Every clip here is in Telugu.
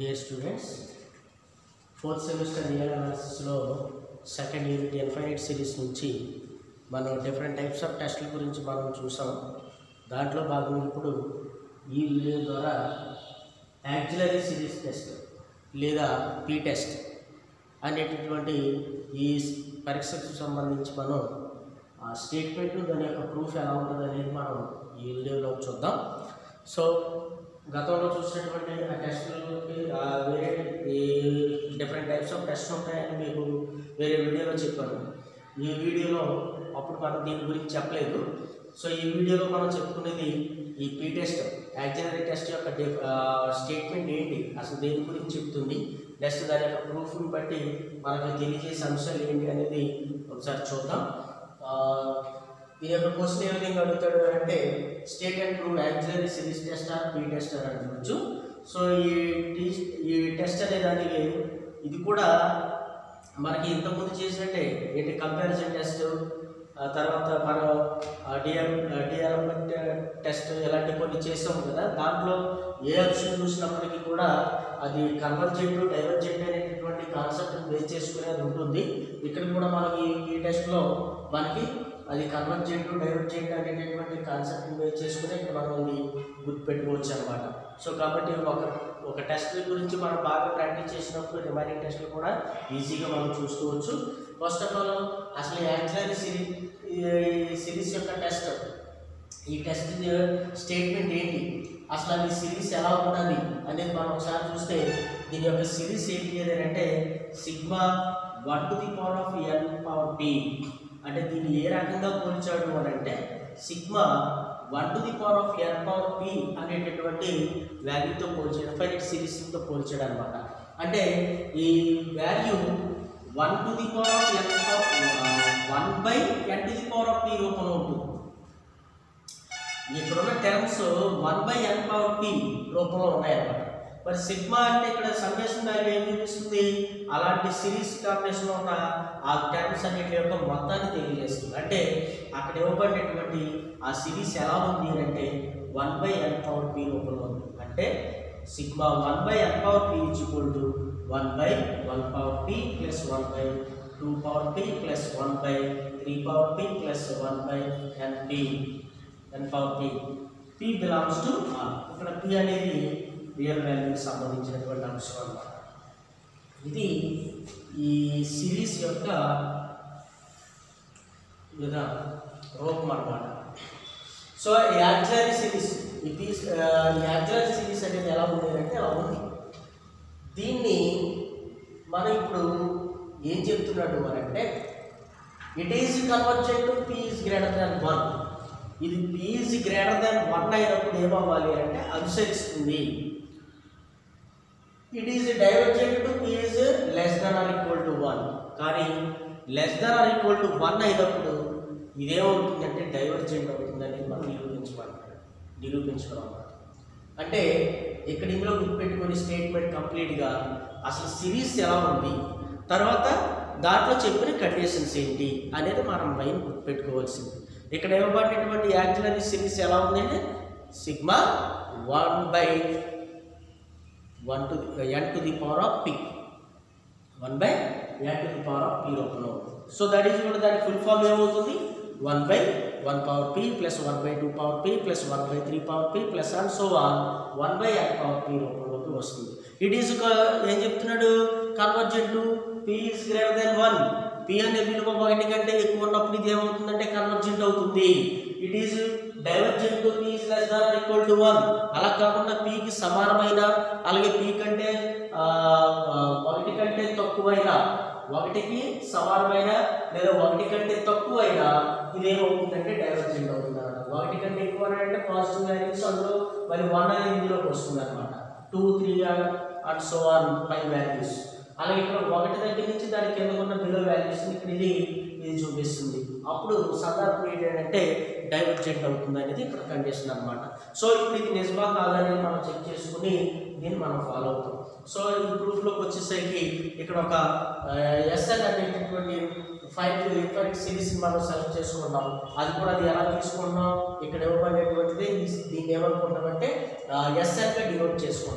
Dear students fourth semester real అనాలిసిస్లో సెకండ్ యూనిట్ ఇన్ఫైనైట్ సిరీస్ నుంచి మనం డిఫరెంట్ టైప్స్ ఆఫ్ టెస్ట్ల గురించి మనం చూసాం దాంట్లో భాగంగా ఇప్పుడు ఈ వీడియో ద్వారా యాక్సిలరీ సిరీస్ టెస్ట్ లేదా పీ టెస్ట్ అనేటటువంటి ఈ పరీక్షకు సంబంధించి మనం ఆ స్టేట్మెంట్ దాని యొక్క ప్రూఫ్ ఎలా ఉంటుంది అనేది మనం ఈ వీడియోలో చూద్దాం సో గతంలో చూసినటువంటి ఆ టెస్టులకి ఆ వేరే ఈ డిఫరెంట్ టైప్స్ ఆఫ్ టెస్ట్ ఉంటాయని మీకు వేరే వీడియోలో చెప్పాను ఈ వీడియోలో అప్పుడు మనం దీని గురించి చెప్పలేదు సో ఈ వీడియోలో మనం చెప్పుకునేది ఈ పీ టెస్ట్ యాక్సిలరీ టెస్ట్ యొక్క స్టేట్మెంట్ ఏంటి అసలు దేని గురించి చెప్తుంది నెక్స్ట్ దాని యొక్క ప్రూఫ్ని బట్టి మనకు తెలియజేసే అంశాలు ఏంటి అనేది ఒకసారి చూద్దాం ఆ, దీని యొక్క క్వశ్చన్ ఏ విధంగా అడుగుతాడు అంటే state and prove auxiliary series test or P test అని అడగచ్చు సో ఈ టీ- ఈ టెస్ట్ అనే దానికి ఇది కూడా మనకి ఇంతకుముందు చేసినట్టే ఏంటి కంపారిజన్ టెస్ట్ ఆ తర్వాత మనం డిఎం డిఎల్మెంట్ టెస్ట్ ఇలాంటి కొన్ని చేస్తాం కదా దాంట్లో ఏ ఆప్షన్ చూసినప్పటికీ కూడా అది కన్వర్జెంట్ డైవర్జెంట్ అనేటటువంటి కాన్సెప్ట్ని బేస్ చేసుకుని అది ఉంటుంది ఇక్కడ కూడా మనకి ఈ టెస్ట్లో మనకి అది కన్వర్జెంట్ డైవర్జెంట్ అనేటటువంటి కాన్సెప్ట్ని బేస్ చేసుకుని ఇక్కడ మనం ఇది గుర్తుపెట్టుకోవచ్చు అనమాట సో కాబట్టి ఒక ఒక టెస్ట్ గురించి మనం బాగా ప్రాక్టీస్ చేసినప్పుడు రిమైనింగ్ టెస్ట్లు కూడా ఈజీగా మనం చూసుకోవచ్చు ఫస్ట్ ఆఫ్ ఆల్ అసలు యాక్సిలరీ సిరీ ఈ సిరీస్ యొక్క టెస్ట్ ఈ టెస్ట్ స్టేట్మెంట్ ఏంటి అసలు అది సిరీస్ ఎలా ఉంటుంది అనేది మనం ఒకసారి చూస్తే దీని యొక్క సిరీస్ ఏంటి అని అంటే sigma one to the power of N power P అంటే దీన్ని ఏ రకంగా పోల్చాడు అని అంటే sigma one to the power of N power P అనేటటువంటి వాల్యూతో పోల్చాడు ఫైనట్ సిరీస్తో పోల్చాడు అనమాట అంటే ఈ value one to the power of N one by N to the power of P రూపంలో ఉంటుంది ఇక్కడున్న terms one by N power P రూపంలో ఉన్నాయన్నమాట మరి సిగ్మా అంటే ఇక్కడ సమ్మేషన్ వాల్యూ ఏం చూపిస్తుంది అలాంటి సిరీస్ కాంబినేషన్లో ఉన్న ఆ టర్మ్స్ అన్నిటి యొక్క మొత్తాన్ని తెలియజేస్తుంది అంటే అక్కడ ఇవ్వబడినటువంటి ఆ సిరీస్ ఎలా ఉంది అని అంటే one by N power P రూపంలో ఉంది అంటే sigma one by N power P is equal to one by one power P plus one by two power P plus one by three power P plus one by N P N power P P belongs to R ఇక్కడ పి అనేది రియల్ వాల్యూకి సంబంధించినటువంటి అంశం అన్నమాట ఇది ఈ సిరీస్ యొక్క విధా రూపం అన్నమాట సో యాక్చువల్ సిరీస్ ఈ పీస్ యాక్చువల్ సిరీస్ అనేది ఎలా ఉంది అంటే అలా ఉంది దీన్ని మనం ఇప్పుడు ఏం చెప్తున్నాడు అని అంటే it is convergent to P is greater than one ఇది P is greater than one అయినప్పుడు ఏమవ్వాలి అంటే అనుసరిస్తుంది it is divergent to P is less than or equal to one కానీ less than or equal to one అయినప్పుడు ఇదేమవుతుందంటే డైవర్జెంట్ అవుతుందని మనం నిరూపించబడతాడు నిరూపించడం అంటే ఇక్కడ ఇందులో గుర్తుపెట్టుకుని స్టేట్మెంట్ కంప్లీట్గా అసలు సిరీస్ ఎలా ఉంది తర్వాత దాంట్లో చెప్పిన కండిషన్స్ ఏంటి అనేది మనం మైండ్ గుర్తుపెట్టుకోవాల్సింది ఇక్కడ ఇవ్వబడినటువంటి యాక్చువల్లీ సిరీస్ ఎలా ఉందంటే sigma one by one to N to the power of P one by N to the power of P రూపంలో సో దట్ ఈజ్ కూడా దాని ఫుల్ ఫామ్ ఏమవుతుంది one by one power P plus one by two power P plus one by three power P plus and so one one by N power P రూపంలోకి వస్తుంది ఇట్ ఈజ్ ఏం చెప్తున్నాడు convergent to P is greater then one P అనే విలువ ఒకటి కంటే ఎక్కువ ఉన్నప్పుడు ఇది ఏమవుతుందంటే కన్వర్జెంట్ అవుతుంది it is divergent to P is less than equal to one అలా కాకుండా పికి సమానమైన అలాగే పి కంటే ఆ, ఆ, ఒకటి కంటే తక్కువైన ఒకటికి సమానమైన లేదా ఒకటి కంటే తక్కువైనా ఇది ఏమవుతుందంటే డైవర్జెంట్ అవుతుంది అన్నమాట ఒకటి కంటే ఎక్కువ అంటే పాజిటివ్ వాల్యూస్ అందులో మరి వన్ అనేది ఇందులోకి వస్తుంది అనమాట two three and so on five values అలాగే ఇక్కడ ఒకటి దగ్గర నుంచి దాని కింద ఉన్న బిలో వాల్యూస్ ఇక్కడ ఇది ఇది చూపిస్తుంది అప్పుడు సందర్భం ఏంటంటే డైవర్జెంట్ అవుతుంది అనేది ఇక్కడ కండిషన్ అన్నమాట సో ఇప్పుడు ఇది నిజమా కాదని మనం చెక్ చేసుకుని దీన్ని మనం ఫాలో అవుతాం సో ఈ ప్రూఫ్లోకి వచ్చేసరికి ఇక్కడ ఒక ఎస్ఎన్ అనేటటువంటి ఫైవ్ ఫైవ్ సిరీస్ని మనం సెలెక్ట్ చేసుకున్నాం అది కూడా అది ఎలా తీసుకున్నాం ఇక్కడ ఇవ్వబడినటువంటిది ఈ- దీన్ని ఏమనుకుంటామంటే ఎస్ఎన్గా డివైడ్ చేసుకున్నాం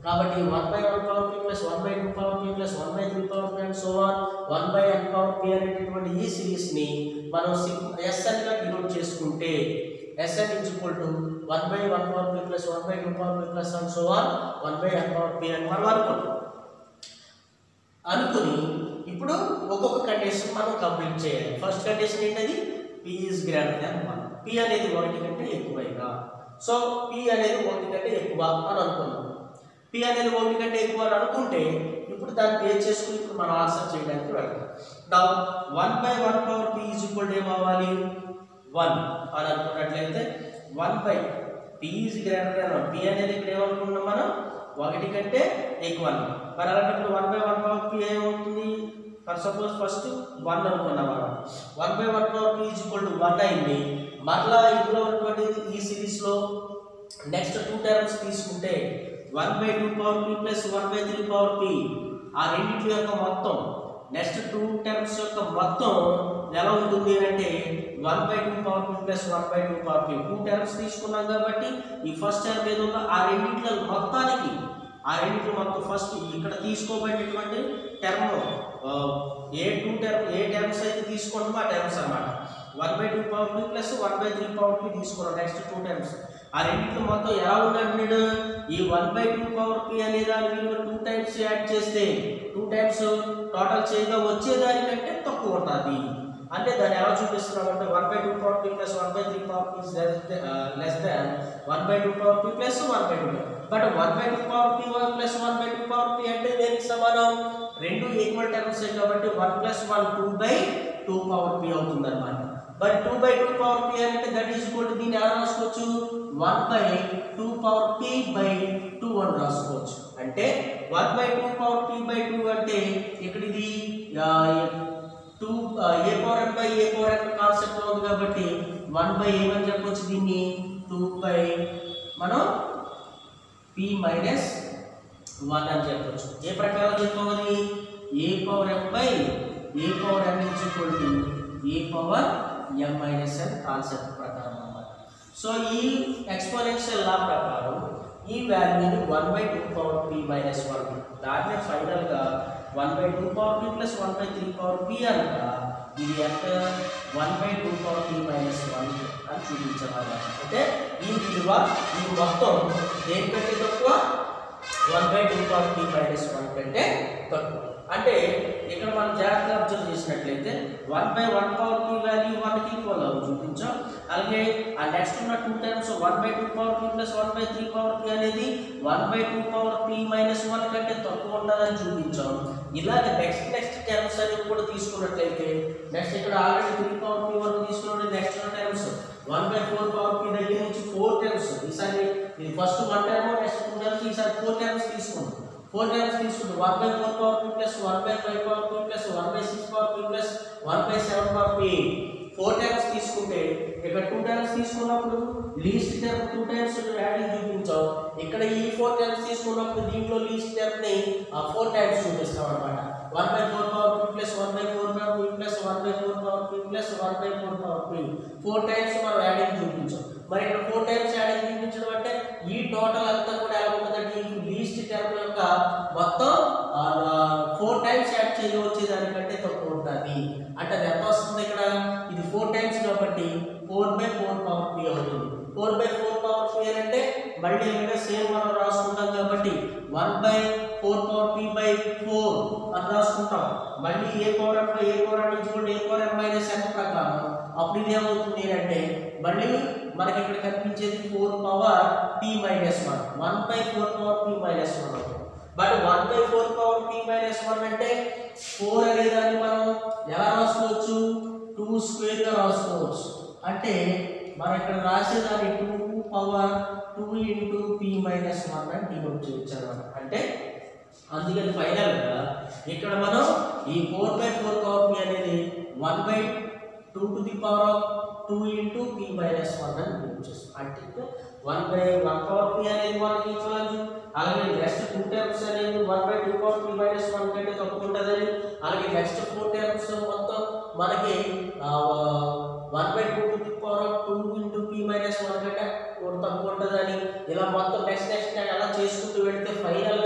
కాబట్టి one by one power P plus one by two power P plus one by three power P and so on one by N power P అనేటటువంటి ఈ సిరీస్ని మనం ఎస్ఎన్గా డినోట్ చేసుకుంటే SN is equal to one by one power P plus one by two power P plus and so on one by N power P అని మనం అనుకుంటాం అనుకుని ఇప్పుడు ఒక్కొక్క కండిషన్ మనం కంప్లీట్ చేయాలి ఫస్ట్ కండిషన్ ఏంటది P is greater than one P అనేది ఒకటి కంటే ఎక్కువైనా సో పి అనేది ఒకటి కంటే ఎక్కువ అని అనుకున్నాం పి అనేది ఒకటి కంటే ఎక్కువ అని అనుకుంటే ఇప్పుడు దాన్ని బేస్ చేసుకుని ఇప్పుడు మనం ఆన్సర్ చేయడానికి వెళ్తాం నా one by one power P is equal ఏమవ్వాలి వన్ అని అనుకున్నట్లయితే one by P is greater than one P అనేది ఇక్కడ ఏమనుకున్నాం మనం ఒకటి కంటే ఎక్కువ అన్నాం. మరి అలాంటప్పుడు one by one power P ఏమవుతుంది ఫర్ సపోజ్ ఫస్ట్ వన్ అనుకున్నాం మనం one by one power P is equal to one అయింది మరలా ఇందులో ఉన్నటువంటి ఈ సిరీస్లో నెక్స్ట్ టూ టర్మ్స్ తీసుకుంటే one by two power P plus one by three power P ఆ రెండింటి యొక్క మొత్తం నెక్స్ట్ టూ టర్మ్స్ యొక్క మొత్తం ఎలా ఉంటుంది అని అంటే one by two power P plus one by two power P two terms తీసుకున్నాం కాబట్టి ఈ ఫస్ట్ టర్మ్ ఏదో ఉందో ఆ రెండింటిలో మొత్తానికి ఆ రెండింటిలో మొత్తం ఫస్ట్ ఇక్కడ తీసుకోబడేటువంటి టర్మ్ ఏ టూ టర్మ్ ఏ టర్మ్స్ అయితే తీసుకుంటామో ఆ టర్మ్స్ అన్నమాట one by two power P plus one by three power p తీసుకున్నాం నెక్స్ట్ టూ టర్మ్స్ ఆ రెండింటిలో మొత్తం ఎలా ఉందంటున్నాడు ఈ one by two power P అనే దాని విలువ టూ టైమ్స్ యాడ్ చేస్తే టూ టైమ్స్ టోటల్ చేయగా వచ్చేదానికంటే తక్కువ ఉంటుంది అంటే దాన్ని ఎలా చూపిస్తున్నాం అంటే one by two power P plus one by three power p less than one by two power P plus one by two but one by two power P one plus one by two power P అంటే దేనికి సమానం రెండు ఈక్వల్ టర్మ్స్ కాబట్టి one plus one two by two power p అవుతుంది అనమాట but two by two power P అంటే దట్ ఈస్ ఈక్వల్ టు దీన్ని ఎలా రాసుకోవచ్చు one by two power p by two అని రాసుకోవచ్చు అంటే one by two power p by two అంటే ఇక్కడ ఇది two a power n by a power n concept ఉంది కాబట్టి వన్ బై ఏమని చెప్పొచ్చు దీన్ని టూ బై మనం పి మైనస్ వన్ అని చెప్పొచ్చు ఏ ప్రకారం చెప్పవాలి a power m by a power n is equal to a power m minus n concept ప్రకారం అన్నమాట సో ఈ ఎక్స్పోనెన్షియల్ లా ప్రకారం ఈ వాల్యూని one by two power p minus one దాన్ని ఫైనల్గా one by two power P plus one by three power p అనక ఇది ఎంత one by two power p minus one అని చూపించాలన్నమాట అంటే ఈ విలువ ఈ మొత్తం దేనికంటే తక్కువ one by two power p minus one కంటే తక్కువ అంటే ఇక్కడ మనం జాగ్రత్తగా అబ్జర్వ్ చేసినట్లయితే one by one power p value వన్కి ఈక్వల్ అవ్వ చూపించాం అలాగే ఆ నెక్స్ట్ ఉన్న two times one by two power P plus one by three power P అనేది one by two power p minus one కంటే తక్కువ ఉంటుందని చూపించాం ఇలాగ నెక్స్ట్ నెక్స్ట్ టర్మ్స్ అనేవి కూడా తీసుకున్నట్లయితే నెక్స్ట్ ఇక్కడ ఆల్రెడీ త్రీ పవర్ పి వరకు తీసుకున్న next terms one by four power p దగ్గర నుంచి ఫోర్ టర్మ్స్ ఈసారి ఇది first one term next two terms ఈసారి ఫోర్ టర్మ్స్ తీసుకుంటాం ఫోర్ టైమ్స్ తీసుకుంటే one by four power P plus one by five power P plus one by six power P plus one by seven power p four times తీసుకుంటే ఇక్కడ టూ టైమ్స్ తీసుకున్నప్పుడు least term two times adding చూపించాం ఇక్కడ ఈ ఫోర్ టైమ్స్ తీసుకున్నప్పుడు దీంట్లో లీస్ట్ టర్మ్ ని ఆ ఫోర్ టైమ్స్ చూపిస్తాం అనమాట one by four power P plus one by four power P plus one by four power P plus one by four power p four times మనం యాడింగ్ చూపించాం మరి ఇక్కడ ఫోర్ టైమ్స్ యాడింగ్ చూపించడం అంటే ఈ టోటల్ అంతా కూడా ఎలా ఉంటుందంటే ఈ లీస్ట్ టర్మ్ యొక్క మొత్తం ఫోర్ టైమ్స్ యాడ్ చేయవచ్చే దానికంటే తక్కువ ఉంటుంది అంటే అది ఎంత వస్తుంది ఇక్కడ ఇది ఫోర్ టైమ్స్ కాబట్టి four by four power p అవుతుంది four by four power p అంటే మళ్ళీ ఇక్కడ సేమ్ మనం రాసుకుంటాం కాబట్టి one by four power p by four అని రాసుకుంటాం మళ్ళీ a power m by a power n ఇచ్చుకుంటే ఏ పవర్ ఎం మైనస్ ఎన్ ప్రకారం అప్పుడు ఇది ఏమవుతుంది అంటే మళ్ళీ మనకి ఇక్కడ కనిపించేది four power p minus one one by four power p minus one అవుతుంది but one by four power p minus one అంటే ఫోర్ అనేదాన్ని మనం ఎలా రాసుకోవచ్చు టూ స్క్వేర్గా రాసుకోవచ్చు అంటే మనం ఇక్కడ రాసేదాన్ని two power two into P minus one అని డినోట్ చేయొచ్చు అనమాట అంటే అందుకని ఫైనల్గా ఇక్కడ మనం ఈ four by four power p అనేది one by two to the power of two into P minus one అని డినోట్ చేస్తాం అంటే one by one power p అనేది వన్ ఈక్వల్ అలాగే నెక్స్ట్ టూ టర్మ్స్ అనేది one by two power p minus one కంటే తక్కువ ఉంటుందని అలాగే నెక్స్ట్ ఫోర్ టర్మ్స్ మొత్తం మనకి one by two to the power of two into P minus one కంటే తక్కువ ఉంటుందని ఇలా మొత్తం నెక్స్ట్ నెక్స్ట్ అలా చేసుకుంటూ వెళ్తే final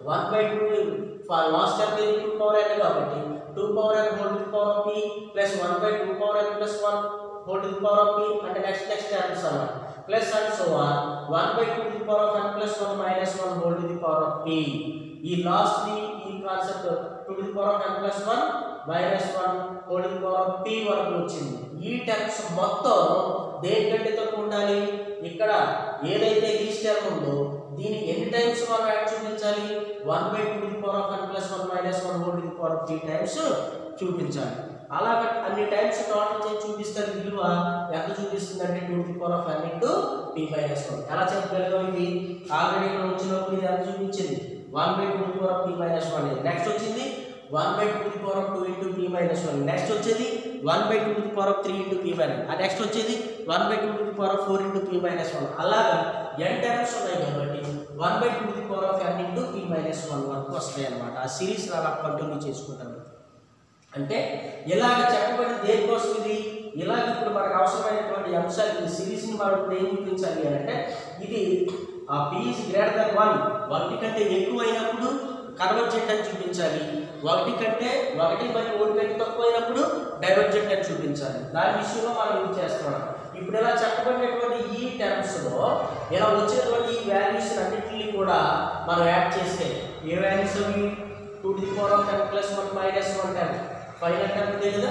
one by two last term ఇది టూ పవర్ ఎన్ కాబట్టి two power n whole to power of P plus one by two power n plus one whole to power of p అంటే నెక్స్ట్ నెక్స్ట్ టర్మ్స్ అన్నమాట plus and so on one by two to power of n plus one minus one whole to the power of p ఈ లాస్ట్ ది ఈ concept two to the power of n plus one minus one whole to the power of p వరకు వచ్చింది ఈ టర్మ్స్ మొత్తం దేనికంటే తక్కువ ఉండాలి ఇక్కడ ఏదైతే లీస్ట్ టర్మ్ ఉందో దీన్ని ఎన్ని టైమ్స్ మనం యాడ్ చూపించాలి one by two the power of n plus one minus one whole to the power of three times చూపించాలి అలాగ అన్ని టైమ్స్ టోటల్ చేసి చూపిస్తే విలువ ఎంత చూపిస్తుంది అంటే two the power of N into P minus one ఎలా చెప్పగలిగాం ఇది ఆల్రెడీ ఇక్కడ వచ్చినప్పుడు ఇది ఎంత చూపించింది one by two the power of P minus one next వచ్చింది one by two the power of two into P minus one next వచ్చేది one by two the power of three into P minus ఆ నెక్స్ట్ వచ్చేది one by two the power of four into P minus one అలాగా ఎన్ టైమ్స్ ఉన్నాయి కాబట్టి one by two the power of N into P minus one వరకు వస్తాయి అనమాట ఆ సిరీస్ అలా కంటిన్యూ చేసుకుంటాను అంటే ఇలాగ చెప్పబడి దేనికోసం ఇది ఇలాగ ఇప్పుడు మనకు అవసరమైనటువంటి అంశాలు ఈ సిరీస్ని మనం ఇప్పుడు ఏం చూపించాలి అని అంటే ఇది ఆ పీఈస్ గ్రేటర్ దన్ వన్ ఒకటి కంటే ఎక్కువైనప్పుడు కన్వర్జెంట్ అని చూపించాలి ఒకటి కంటే ఒకటి మరి ఒకటి కంటే తక్కువ అయినప్పుడు డైవర్జెంట్ అని చూపించాలి దాని విషయంలో మనం యూజ్ చేస్తున్నాం ఇప్పుడు ఇలా చెప్పబడినటువంటి ఈ టర్మ్స్లో ఇలా వచ్చినటువంటి ఈ వాల్యూస్ అన్నింటినీ కూడా మనం యాడ్ చేస్తే ఏ వాల్యూస్ అవి two to the power of ten plus one minus one ten final term ఇదే కదా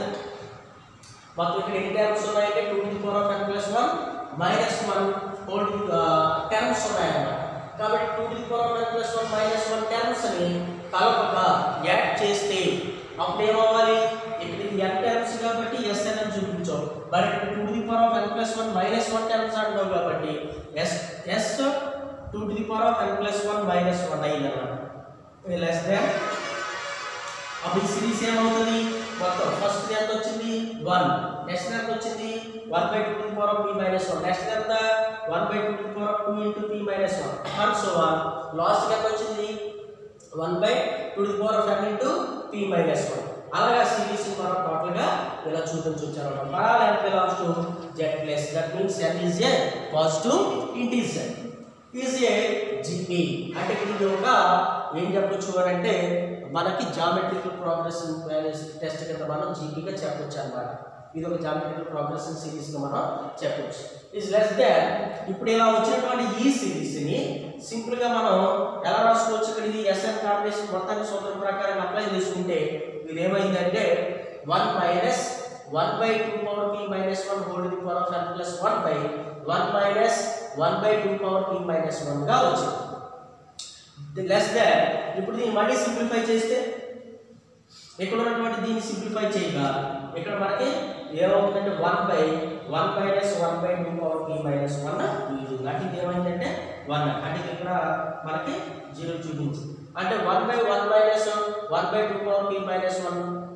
మొత్తం ఇక్కడ ఎన్ని టర్మ్స్ ఉన్నాయంటే two to the power of ten plus one minus one whole terms ఉన్నాయన్నమాట కాబట్టి two to the power of ten plus one minus one టర్మ్స్ని కలపక యాడ్ చేస్తే అప్పుడు ఏమవ్వాలి ఇక్కడ ఇది ఎన్ టర్మ్స్ కాబట్టి ఎస్ అని చూపించాం but two to the power of n plus one minus one terms అంటాం కాబట్టి S S two to the power of n plus one minus one అయింది అన్నమాట లెస్ దాన్ అప్పుడు ఈ సిరీస్ ఏమవుతుంది మొత్తం ఫస్ట్ ఎంత వచ్చింది వన్ నెక్స్ట్ ఎంత వచ్చింది one by two power of P minus one next ఎంత one by two power of two into P minus one and so one last ఎంత వచ్చింది one by two the power of N into P minus one అలాగా సిరీస్ మనం టోటల్గా ఇలా చూపించవచ్చు అనమాట for all and belongs to Z plus that means N is a positive integer is a GP అంటే ఇది ఒక ఏం చెప్పొచ్చు అని అంటే మనకి జామెట్రికల్ ప్రోగ్రెషన్ టెస్ట్ కింద మనం జీపీగా చెప్పొచ్చు అనమాట ఇది ఒక జామెట్రికల్ ప్రోగ్రెషన్ సిరీస్గా మనం చెప్పొచ్చు ఇస్ లెస్ దాన్ ఇప్పుడు ఇలా వచ్చినటువంటి ఈ సిరీస్ని సింపుల్గా మనం ఎలా రాసుకోవచ్చు ఇక్కడ ఇది ఎస్ఎన్ కాంబినేషన్ మొత్తాన్ని సూత్రం ప్రకారం అప్లై చేసుకుంటే ఇది ఏమైందంటే one minus one by two power p minus one whole the power of n plus one by one minus one by two power p minus వన్గా వచ్చింది లెస్ దాన్ ఇప్పుడు దీన్ని మళ్ళీ సింప్లిఫై చేస్తే ఇక్కడ ఉన్నటువంటి దీన్ని సింప్లిఫై చేయగా ఇక్కడ మనకి ఏమవుతుందంటే one by one minus one by two power p minus one ఇది అంటే ఇది ఏమైందంటే వన్ అంటే ఇది ఇక్కడ మనకి జీరో చూపించింది అంటే one by one minus one by two power p minus one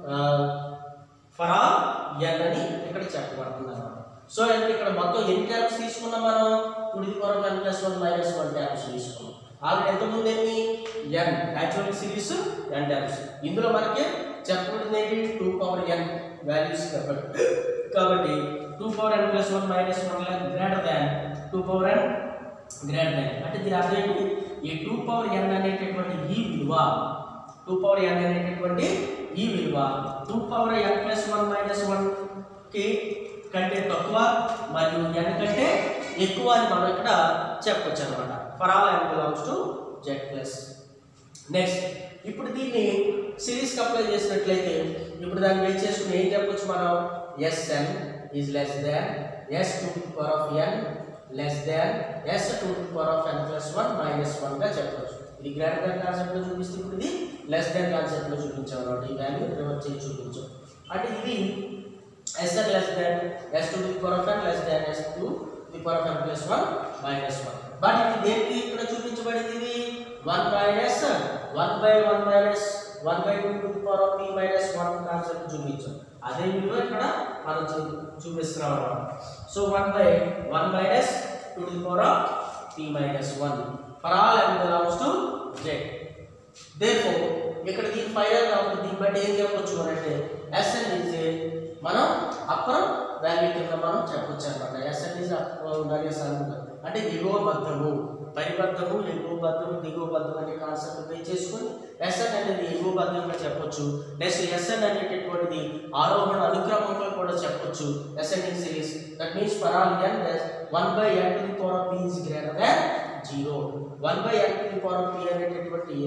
for all n అని ఇక్కడ చెప్పబడుతుంది అన్నమాట సో అంటే ఇక్కడ మొత్తం ఎన్ని టర్మ్స్ తీసుకున్నాం మనం two the power n plus one minus one terms తీసుకున్నాం ఆల్రెడీ ఎంతమంది ఎన్ని n actual series n terms ఇందులో మనకి చెప్పబడింది ఏంటి టూ పవర్ ఎన్ వాల్యూస్ కాబట్టి కాబట్టి two power n plus one minus one greater than two power n greater than అంటే దీని అర్థం ఏంటి ఈ టూ పవర్ ఎన్ అనేటటువంటి ఈ విలువ టూ పవర్ ఎన్ అనేటటువంటి ఈ విలువ two power n plus one minus వన్కి కంటే తక్కువ మరియు ఎన్ కంటే ఎక్కువ అని మనం ఇక్కడ చెప్పొచ్చు అనమాట for all n belongs to Z plus next ఇప్పుడు దీన్ని సిరీస్కి అప్లై చేసినట్లయితే ఇప్పుడు దాన్ని బేస్ చేసుకుని ఏం చెప్పొచ్చు మనం S n is less than S two power of n less than S two power of n plus one minus వన్గా చెప్పొచ్చు ఇది గ్రేటర్ దాన్ కాన్సెప్ట్లో చూపిస్తే ఇప్పుడు ఇది లెస్ దాన్ కాన్సెప్ట్లో చూపించాం కాబట్టి ఈ వాల్యూ రివర్స్ చేసి చూపించాం అంటే ఇది S n less than S two the power of n less than S two the power of n plus one minus one but ఇది దేనికి ఇక్కడ చూపించబడింది ఇది one minus one by one minus one by two to the power of P minus one concept చూపించాం అదే విలువ ఇక్కడ మనం చూ- చూపిస్తున్నాం అన్నమాట so one by one minus two to the power of P minus one for all and belongs to Z therefore ఇక్కడ దీని ఫైనల్ కాబట్టి దీన్ని బట్టి ఏం చెప్పొచ్చు అని అంటే ఎస్ఎన్ ఈజ్ మనం అప్పర్ వాల్యూ కింద మనం చెప్పొచ్చు అనమాట ఎస్ఎన్ ఈజ్ అంటే దిగువ బద్దము పరిబద్ధము ఎగువ బద్ధము దిగువ బద్ధం అనే కాన్సెప్ట్ పే చేసుకొని ఎస్ఎన్ అనేది ఎగువ బద్ధంగా చెప్పొచ్చు నెక్స్ట్ ఎస్ఎన్ అనేటటువంటిది ఆరోహణ అనుక్రమంగా కూడా చెప్పొచ్చు S N series that means for all N one by N to the power of P is greater than zero one by N to the power of P అనేటటువంటి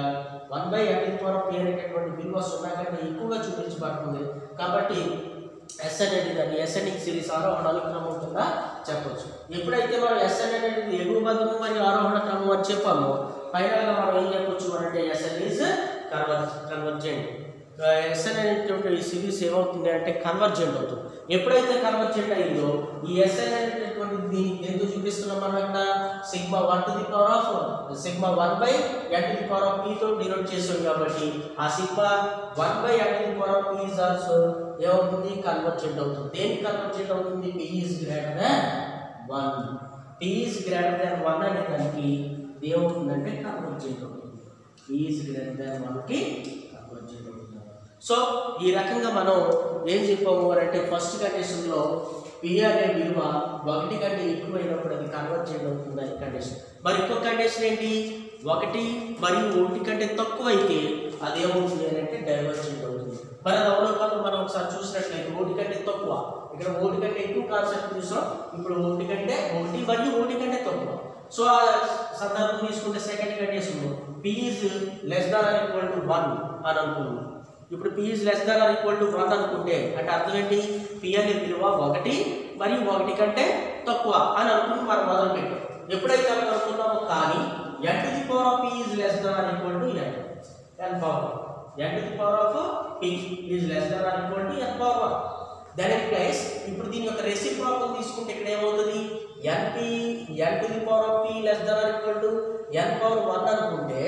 one by N to the power of P అనేటటువంటి విలువ సున్నా కంటే ఎక్కువగా చూపించబడుతుంది కాబట్టి ఎస్ఎన్ అనేది దాన్ని ఎస్ఎన్ఈ సిరీస్ ఆరోహణ అనుక్రమం కింద చెప్పొచ్చు ఎప్పుడైతే మనం ఎస్ఎన్ అనేది ఎగువ బద్దము మరియు ఆరోహణ క్రమం అని చెప్పామో ఫైనల్గా మనం ఏం చెప్పొచ్చు అంటే SN is conver convergent S N అనేటువంటి ఈ సిరీస్ ఏమవుతుంది అంటే కన్వర్జెంట్ అవుతుంది ఎప్పుడైతే కన్వర్జెంట్ అయిందో ఈ ఎస్ఎన్ అనేటటువంటి దీన్ని ఎందుకు చూపిస్తున్నాం మనం ఇక్కడ sigma one to the power of sigma one by N to the power of పీతో డినోట్ చేసాం కాబట్టి ఆ sigma one by N to the power of P is also ఏమవుతుంది కన్వర్జెంట్ అవుతుంది దేనికి కన్వర్జెంట్ అవుతుంది P is greater than one P is greater than one అనే దానికి ఏమవుతుందంటే కన్వర్జెంట్ అవుతుంది పి ఈజ్ గ్రేటర్ దాన్ వన్కి కన్వర్జెంట్ అవుతుంది సో ఈ రకంగా మనం ఏం చెప్పాము అని అంటే ఫస్ట్ కండిషన్లో పి అనే విలువ ఒకటి కంటే ఎక్కువైనప్పుడు అది కన్వర్జెంట్ అవుతుంది ఈ కండిషన్ మరి ఇంకో కండిషన్ ఏంటి ఒకటి మరియు ఒకటి కంటే తక్కువ అయితే అది ఏమవుతుంది అని అంటే డైవర్జెంట్ అవుతుంది మరి అది అవునో కాదు మనం ఒకసారి చూసినట్లయితే ఒకటి కంటే తక్కువ ఇక్కడ ఒకటి కంటే ఎక్కువ కాన్సెప్ట్ చూసాం ఇప్పుడు ఒకటి కంటే ఒకటి మరియు ఒకటి కంటే తక్కువ సో ఆ సందర్భం తీసుకుంటే second condition P is less than equal to one అని అనుకున్నాం ఇప్పుడు P is less than equal to one అనుకుంటే అంటే అర్థం ఏంటి పి అనే విలువ ఒకటి మరియు ఒకటి కంటే తక్కువ అని అనుకుని మనం మొదలు పెట్టాం ఎప్పుడైతే అలా అనుకున్నామో కానీ N to the power of P is less than equal to N N power N to the power of P is less than equal to N power one then in place ఇప్పుడు దీని యొక్క రెసిప్రోకల్ తీసుకుంటే ఇక్కడ ఏమవుతుంది N P N to the power of P less than equal to N power one అనుకుంటే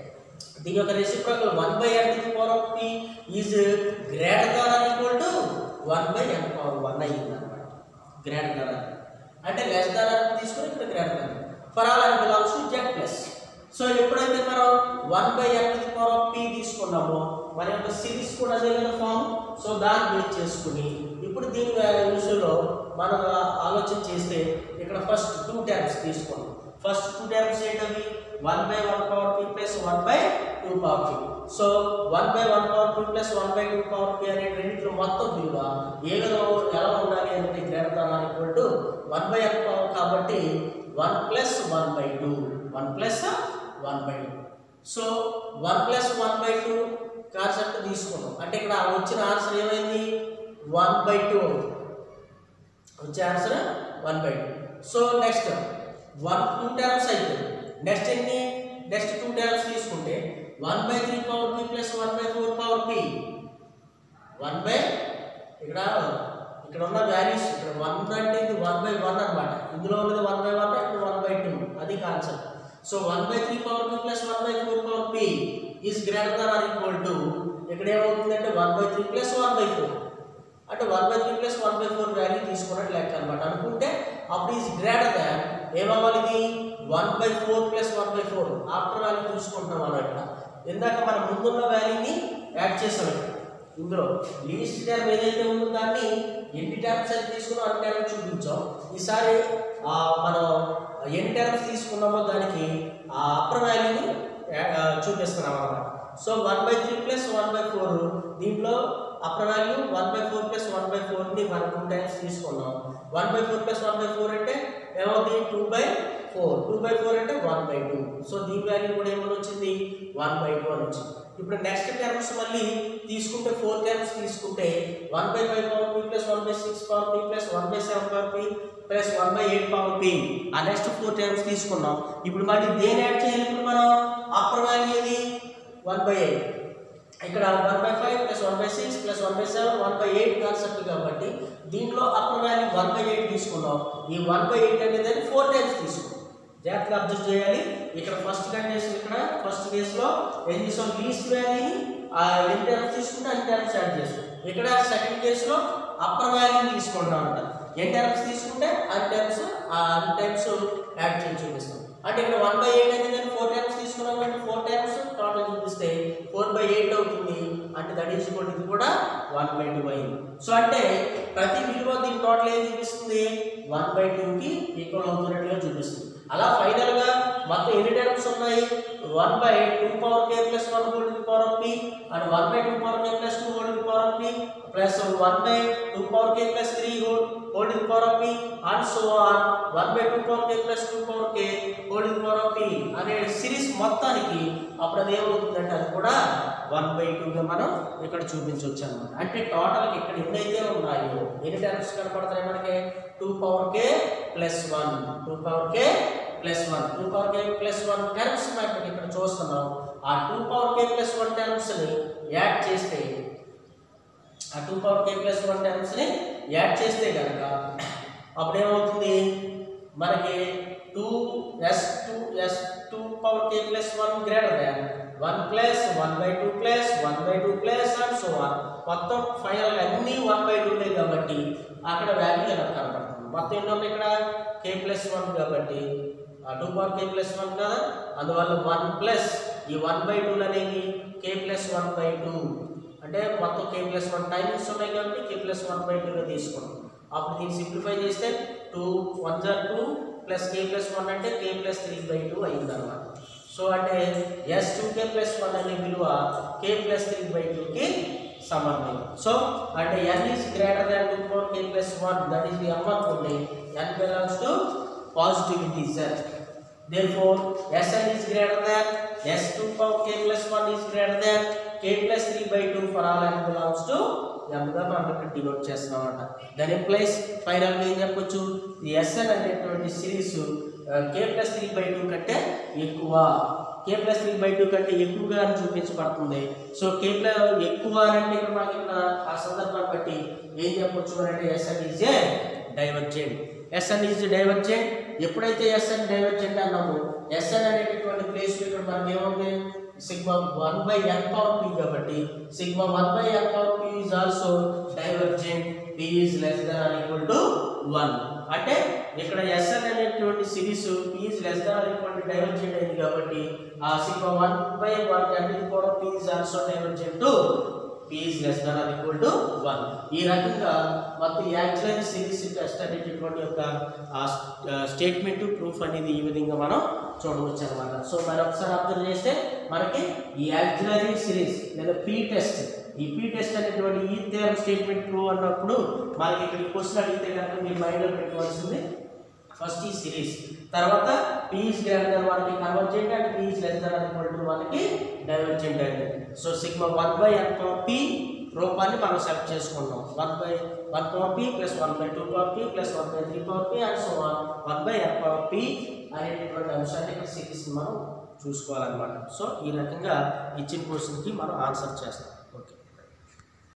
దీని యొక్క reciprocal one by N to the power of P is greater than equal to one by N power one అయ్యింది అనమాట గ్రేటర్ దాన్ అంటే లెస్ దాన్ అని తీసుకుని ఇక్కడ greater than for all and belongs to Z plus so ఎప్పుడైతే మనం one by N to the power of P తీసుకున్నామో మన యొక్క సిరీస్ కూడా అదే కదా ఫామ్ సో దాన్ని బేస్ చేసుకుని ఇప్పుడు దీని విషయంలో మనం ఆలోచన చేస్తే ఇక్కడ ఫస్ట్ టూ ట్యాబ్స్ తీసుకోండి ఫస్ట్ టూ ట్యాబ్స్ ఏంటవి one by one power P plus one by two power P so one by one power P plus one by two power P అనే రెండింటిలో మొత్తం విలువ ఏ విధంగా ఎలా ఉండాలి అంటే greater than equal to one by N power కాబట్టి one plus one by two one plus one by two so one plus one by two concept తీసుకున్నాం అంటే ఇక్కడ వచ్చిన ఆన్సర్ ఏమైంది వన్ బై టూ అవుతుంది వచ్చే answer one by two so next one two terms అయిపోయింది నెక్స్ట్ ఎన్ని నెక్స్ట్ టూ టర్మ్స్ తీసుకుంటే one by three power P plus one by four power P one by ఇక్కడ ఇక్కడ ఉన్న వాల్యూస్ ఇక్కడ వన్ అంటే ఇది వన్ బై వన్ అనమాట ఇందులో ఉన్నది వన్ బై వన్ ఇక్కడ వన్ బై టూ అది concept so one by three power P plus one by four power P is greater than or equal to ఇక్కడ ఏమవుతుందంటే one by three plus one by four అంటే one by three plus one by four value తీసుకున్నట్టు లెక్క అనమాట అనుకుంటే అప్పుడు ఈజ్ గ్రేటర్ దాన్ ఏమవ్వాలి ఇది one by four plus one by four after value చూసుకుంటాం అన్నట్టు ఇందాక మనం ముందున్న వాల్యూని యాడ్ చేసాం ఇక్కడ ఇందులో లీస్ట్ టర్మ్ ఏదైతే ఉందో దాన్ని ఎన్ని టర్మ్స్ అయితే తీసుకున్నాం అన్ని టర్మ్స్ చూపించాం ఈసారి ఆ, మనం ఎన్ని టర్మ్స్ తీసుకున్నామో దానికి ఆ అప్పర్ వాల్యూని చూపిస్తున్నాం అన్నమాట so one by three plus one by four దీంట్లో upper value one by four plus one by ఫోర్ని మనం టూ టైమ్స్ తీసుకున్నాం one by four plus one by four అంటే ఏమవుతుంది two by four two by four అంటే వన్ బై టూ సో దీని వాల్యూ కూడా ఏమని వచ్చింది వన్ బై టూ అని వచ్చింది ఇప్పుడు నెక్స్ట్ టర్మ్స్ మళ్ళీ తీసుకుంటే ఫోర్ టర్మ్స్ తీసుకుంటే one by five power P plus one by six power P plus one by seven power P plus one by eight power P ఆ నెక్స్ట్ ఫోర్ టర్మ్స్ తీసుకున్నాం ఇప్పుడు మళ్ళీ దేని యాడ్ చేయాలి ఇప్పుడు మనం అప్పర్ వాల్యూ ఏది వన్ బై ఎయిట్ ఇక్కడ one by five plus one by six plus one by seven one by eight concept కాబట్టి దీంట్లో upper value one by eight తీసుకున్నాం ఈ వన్ బై ఎయిట్ అనేది ఫోర్ టైమ్స్ తీసుకున్నాం జాగ్రత్తగా అబ్జర్వ్ చేయాలి ఇక్కడ ఫస్ట్ కండిషన్ ఇక్కడ ఫస్ట్ కేసులో ఏం చేసాం లీస్ట్ వాల్యూని ఆ ఎన్ని టైమ్స్ తీసుకుంటే అన్ని టైమ్స్ యాడ్ చేస్తాం ఇక్కడ సెకండ్ కేసులో అప్పర్ వాల్యూని తీసుకుంటాం అంట ఎన్ని టైమ్స్ తీసుకుంటే అన్ని టైమ్స్ ఆ అన్ని టైమ్స్ యాడ్ చేసి చూపిస్తాం అంటే ఇక్కడ వన్ బై ఎయిట్ అనేది నేను ఫోర్ టైమ్స్ తీసుకున్నాం అంటే ఫోర్ టైమ్స్ టోటల్ చూపిస్తే ఫోర్ బై ఎయిట్ అవుతుంది అంటే దట్ ఈస్ ఈక్వల్ ఇది కూడా వన్ బై టూ అయింది సో అంటే ప్రతి విలువ దీని టోటల్ ఏం చూపిస్తుంది వన్ బై టూకి ఈక్వల్ అవుతున్నట్టుగా చూపిస్తుంది అలా ఫైనల్గా మొత్తం ఎన్ని టర్మ్స్ ఉన్నాయి one by two power K plus one whole to power of P and one by two power K plus two whole to power of P plus one by two power K plus three whole whole to power of P and so on one by two power K plus two power K whole to power of P అనే సిరీస్ మొత్తానికి అప్పుడు అది ఏమవుతుందంటే అది కూడా వన్ బై టూగా మనం ఇక్కడ చూపించవచ్చు అనమాట అంటే టోటల్కి ఇక్కడ ఎన్నైతే ఉన్నాయో ఎన్ని టర్మ్స్ కనపడతాయి మనకి two power K plus one two power K plus one two power K plus one terms మనకి ఇక్కడ చూస్తున్నాం ఆ two power K plus one టర్మ్స్ని యాడ్ చేస్తే ఆ two power K plus one టర్మ్స్ని యాడ్ చేస్తే కనుక అప్పుడు ఏమవుతుంది మనకి two S two S two power K plus one greater than one plus one by two plus one by two plus and so one మొత్తం ఫైనల్ అన్నీ వన్ బై టూనే కాబట్టి అక్కడ వాల్యూ ఎలా కనపడుతుంది మొత్తం ఎన్ని ఉన్నాయి ఇక్కడ కే ప్లస్ వన్ కాబట్టి two power K plus one కదా అందువల్ల వన్ ప్లస్ ఈ వన్ బై టూలు అనేవి K plus one by two అంటే మొత్తం కే ప్లస్ వన్ టైమ్స్ ఉన్నాయి కాబట్టి కే ప్లస్ వన్ బై టూగా తీసుకున్నాం అప్పుడు దీన్ని సింప్లిఫై చేస్తే టూ వన్ జార్ two plus K plus one అంటే K plus three by two అయింది అనమాట సో అంటే S two K plus one అనే విలువ కే ప్లస్ త్రీ బై టూకి సమానం సో అంటే N is greater than two four K plus one that is the M అనుకోండి N belongs to positive integer therefore Sn is greater than S2 power k plus 1 is greater than k plus 3 by 2 for all n belongs to m గా మనం ఇక్కడ డినోట్ చేస్తున్నాం అంట దాని ఎంప్లాయిస్ ఫైనల్ గా ఏం చెప్పొచ్చు ఈ Sn అనేటువంటి series k plus three by two కంటే ఎక్కువ k plus three by two కంటే ఎక్కువగా అని చూపించబడుతుంది సో k ప్లస్ ఎక్కువ అని అంటే ఇక్కడ మనకి ఇక్కడ ఆ సందర్భాన్ని బట్టి ఏం చెప్పొచ్చు అని అంటే Sn is a divergent S N is divergent ఎప్పుడైతే ఎస్ఎన్ డైవర్జెంట్ అన్నామో ఎస్ఎన్ అనేటటువంటి ప్లేస్ ఇక్కడ మనకి ఏముంది sigma one by N power P కాబట్టి sigma one by N power P is also divergent P is less than equal to one అంటే ఇక్కడ ఎస్ఎన్ అనేటువంటి series P is less than equal to divergent అయింది కాబట్టి ఆ sigma one by one N power P is also divergent to p is less than or equal to 1 ఈ రకంగా మొత్తం యాక్చువల్ సిరీస్ టెస్ట్ అనేటటువంటి యొక్క స్టేట్మెంట్ ప్రూఫ్ అనేది ఈ విధంగా మనం చూడవచ్చు అనమాట సో మనం ఒకసారి అబ్జర్వ్ చేస్తే మనకి ఈ యాక్చువలరీ సిరీస్ లేదా పీ టెస్ట్ ఈ పీ టెస్ట్ అనేటువంటి ఈ థియరం స్టేట్మెంట్ ప్రూవ్ అన్నప్పుడు మనకి ఇక్కడ ఈ క్వశ్చన్ అడిగితే కనుక మీరు మైండ్లో పెట్టుకోవాల్సింది ఫస్ట్ ఈ సిరీస్ తర్వాత పీ ఈజ్ గ్రేటర్ దెన్ వన్కి convergent and P is less than equal to వన్కి డైవర్జెంట్ అండి so sigma one by N power P రూపాన్ని మనం సెలెక్ట్ చేసుకున్నాం one by one power P plus one by two power P plus one by three power P and so one one by N power P అనేటటువంటి అంశాన్ని ఇక్కడ సిరీస్ మనం చూసుకోవాలన్నమాట సో ఈ రకంగా ఇచ్చిన క్వశ్చన్కి మనం ఆన్సర్ చేస్తాం ఓకే